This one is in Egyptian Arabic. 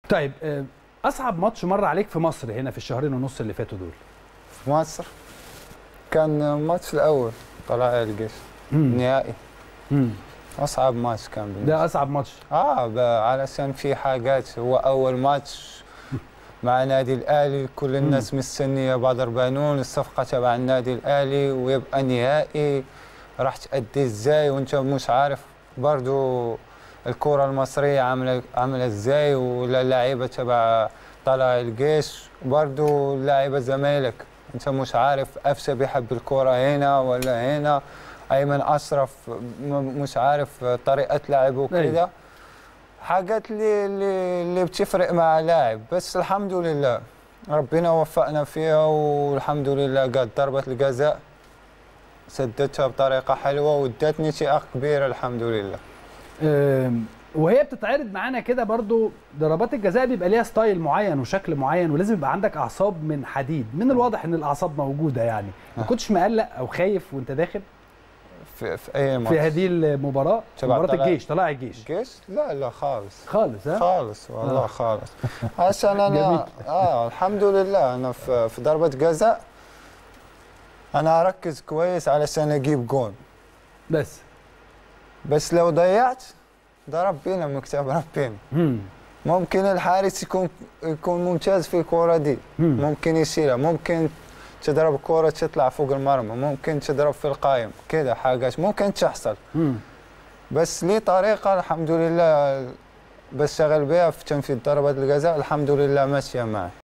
طيب آه، اصعب ماتش مر عليك في مصر هنا في الشهرين ونص اللي فاتوا دول في مصر كان الماتش الاول طلائع الجيش مم. نهائي مم. اصعب ماتش كان بالنسبه ده اصعب ماتش اه ب- علشان في حاجات هو اول ماتش مع نادي الاهلي كل الناس مستنيه بدر بانون الصفقه تبع النادي الاهلي ويبقى نهائي راح تأدي ازاي وانت مش عارف برضو الكره المصريه عامله عامله ازاي ولا اللعيبه تبع طلع الجيش برضو اللعيبه زمايلك انت مش عارف افسه بيحب الكره هنا ولا هنا ايمن اشرف م- مش عارف طريقه لعبه أيوة. كده حاجات اللي اللي, اللي بتفرق مع لاعب بس الحمد لله ربنا وفقنا فيها والحمد لله قد ضربة الجزاء سددتها بطريقة حلوة وادتني ثقة كبيرة الحمد لله آم، وهي بتتعرض معانا كده برضو ضربات الجزاء بيبقى ليها ستايل معين وشكل معين ولازم يبقى عندك اعصاب من حديد من الواضح ان الاعصاب موجوده يعني ما آه. كنتش مقلق او خايف وانت داخل في, في أي ماتش في هذه المباراه تبع مباراه طلائع- الجيش طلائع الجيش الجيش لا لا خالص خالص ها خالص والله آه. خالص عشان انا جميل. اه الحمد لله انا في, في ضربة جزاء انا اركز كويس علشان اجيب جون بس بس لو ضيعت ده ربنا مكتب ربنا مم. ممكن الحارس يكون يكون ممتاز في الكرة دي مم. ممكن يشيلها ممكن تضرب كرة تطلع فوق المرمى ممكن تضرب في القايم كده حاجات ممكن تحصل مم. بس لي طريقة الحمد لله بشتغل بها في تنفيذ ضربة الجزاء الحمد لله ماشية معي